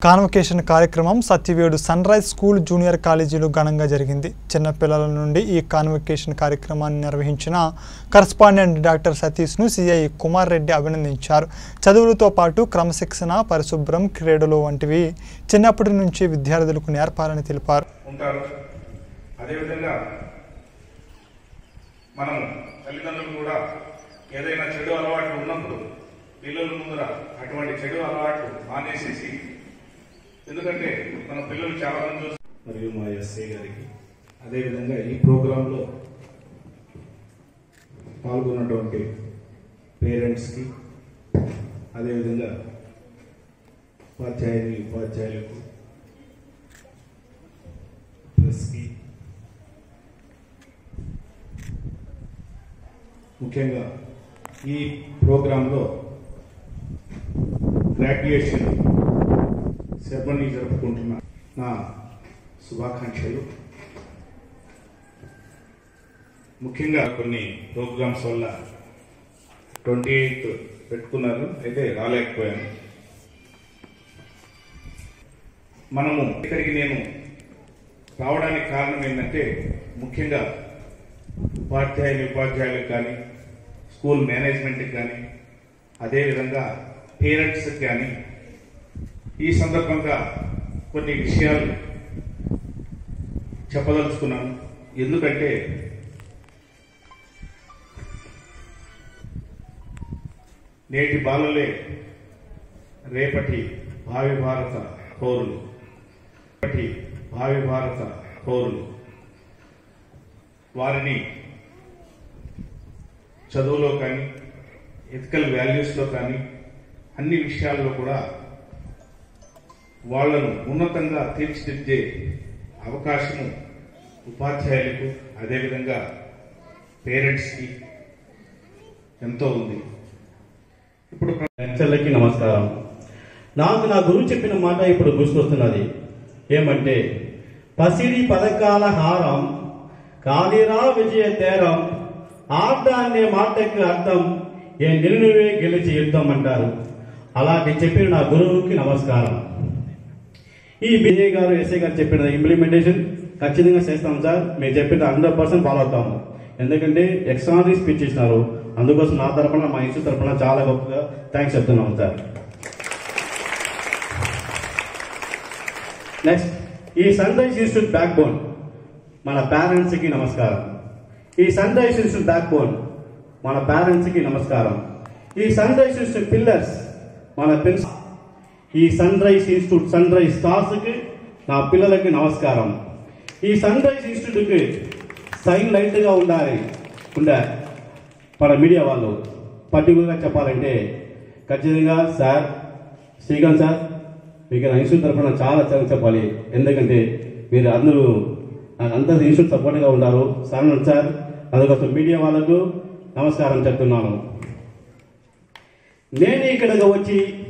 convocation కార్యక్రమం Satyavedu sunrise school junior కాలేజీలో ఘనంగా జరిగింది చిన్నపిల్లల నుండి ఈ కాన్వకేషన్ కార్యక్రమాన్ని నిర్వహించిన కరస్పాండెంట్ డాక్టర్ సతీష్ను సిఐ కుమార్ రెడ్డి అభినందించారు చదువులతో పాటు క్రమశిక్షణ పరిశుభ్రం క్రీడలు వంటివి చిన్నప్పటి నుంచి విద్యార్థులకు నేర్పాలని తెలిపారు ఉంటారు అదేవిధంగా మనం తల్లిదండ్రులు కూడా ఏదైనా చెడు అలవాట్లు ఉన్నప్పుడు పిల్లల ముందర అటువంటి చెడు అలవాట్లు మానేసేసి ఎందుకంటే మన పిల్లలు చాలా మంది చూసి మరియు మా ఎస్ఐ గారికి అదేవిధంగా ఈ ప్రోగ్రాంలో పాల్గొన్నటువంటి పేరెంట్స్కి అదేవిధంగా ఉపాధ్యాయుని ఉపాధ్యాయులకు ప్రెస్కి ముఖ్యంగా ఈ ప్రోగ్రాంలో గ్రాడ్యుయేషన్ సెరమనీ జరుపుకుంటున్న నా శుభాకాంక్షలు ముఖ్యంగా కొన్ని ప్రోగ్రామ్స్ వల్ల ట్వంటీ ఎయిత్ పెట్టుకున్నారు అయితే రాలేకపోయాను మనము ఇక్కడికి నేను రావడానికి కారణం ఏంటంటే ముఖ్యంగా ఉపాధ్యాయులు ఉపాధ్యాయులకు కానీ స్కూల్ మేనేజ్మెంట్కి కానీ అదేవిధంగా పేరెంట్స్కి కానీ ఈ సందర్భంగా కొన్ని విషయాలు చెప్పదలుచుకున్నాను ఎందుకంటే నేటి బాలలే రేపటి భావి భారత పౌరులు రేపటి భావి భారత పౌరులు వారిని చదువులో కానీ ఎథికల్ వాల్యూస్లో కానీ అన్ని విషయాల్లో కూడా వాళ్ళను ఉన్నతంగా తీర్చిదిద్దే అవకాశము ఉపాధ్యాయులకు అదేవిధంగా పేరెంట్స్కి ఎంతో ఉంది ఇప్పుడు ప్ర- లెక్చర్లకి నమస్కారం నాకు నా గురువు చెప్పిన మాట ఇప్పుడు గుర్తుకొస్తున్నది ఏమంటే పసిడి పథకాల హారం కాదిరా విజయ తేరం ఆట అనే మాటకి అర్థం ఏ నిలునువే గెలిచి యుద్ధం అంటారు అలాగే చెప్పిన నా గురువుకి నమస్కారం ఈ బిఏ గారు ఎస్ఐ గారు చెప్పిన ఇంప్లిమెంటేషన్ ఖచ్చితంగా చేస్తాం సార్ మీరు చెప్పిన హండ్రెడ్ పర్సెంట్ ఫాలో అవుతాము ఎందుకంటే ఎక్స్ట్రానరీ స్పీచ్ ఇచ్చినారు అందుకోసం నా తరపున మా ఇన్స్టిట్యూట్ తరపున చాలా గొప్పగా థ్యాంక్స్ చెప్తున్నాము సార్ నెక్స్ట్ ఈ sunrise institute backbone మన పేరెంట్స్ కి నమస్కారం ఈ sunrise institute backbone మన పేరెంట్స్ కి నమస్కారం ఈ సన్ రైజ్ ఇన్స్టిట్యూట్ పిల్లర్స్ మన ప్రిన్స్ ఈ sunrise institute sunrise stars కి నా పిల్లలకి నమస్కారం ఈ సన్ రైజ్ ఇన్స్టిట్యూట్ కి సైన్ లైట్ గా ఉండాలి ఉండే మన మీడియా వాళ్ళు పర్టికులర్గా చెప్పాలంటే ఖచ్చితంగా సార్ శ్రీకాంత్ సార్ మీకు నా ఇన్స్టిట్యూట్ తరఫున చాలా చాలా చెప్పాలి ఎందుకంటే మీరు అందరూ నాకు అంత ఇన్స్టిట్యూట్ సపోర్ట్గా ఉన్నారు సార్ సార్ అందుకోసం మీడియా వాళ్ళకు నమస్కారం చెప్తున్నాను నేను ఇక్కడికి వచ్చి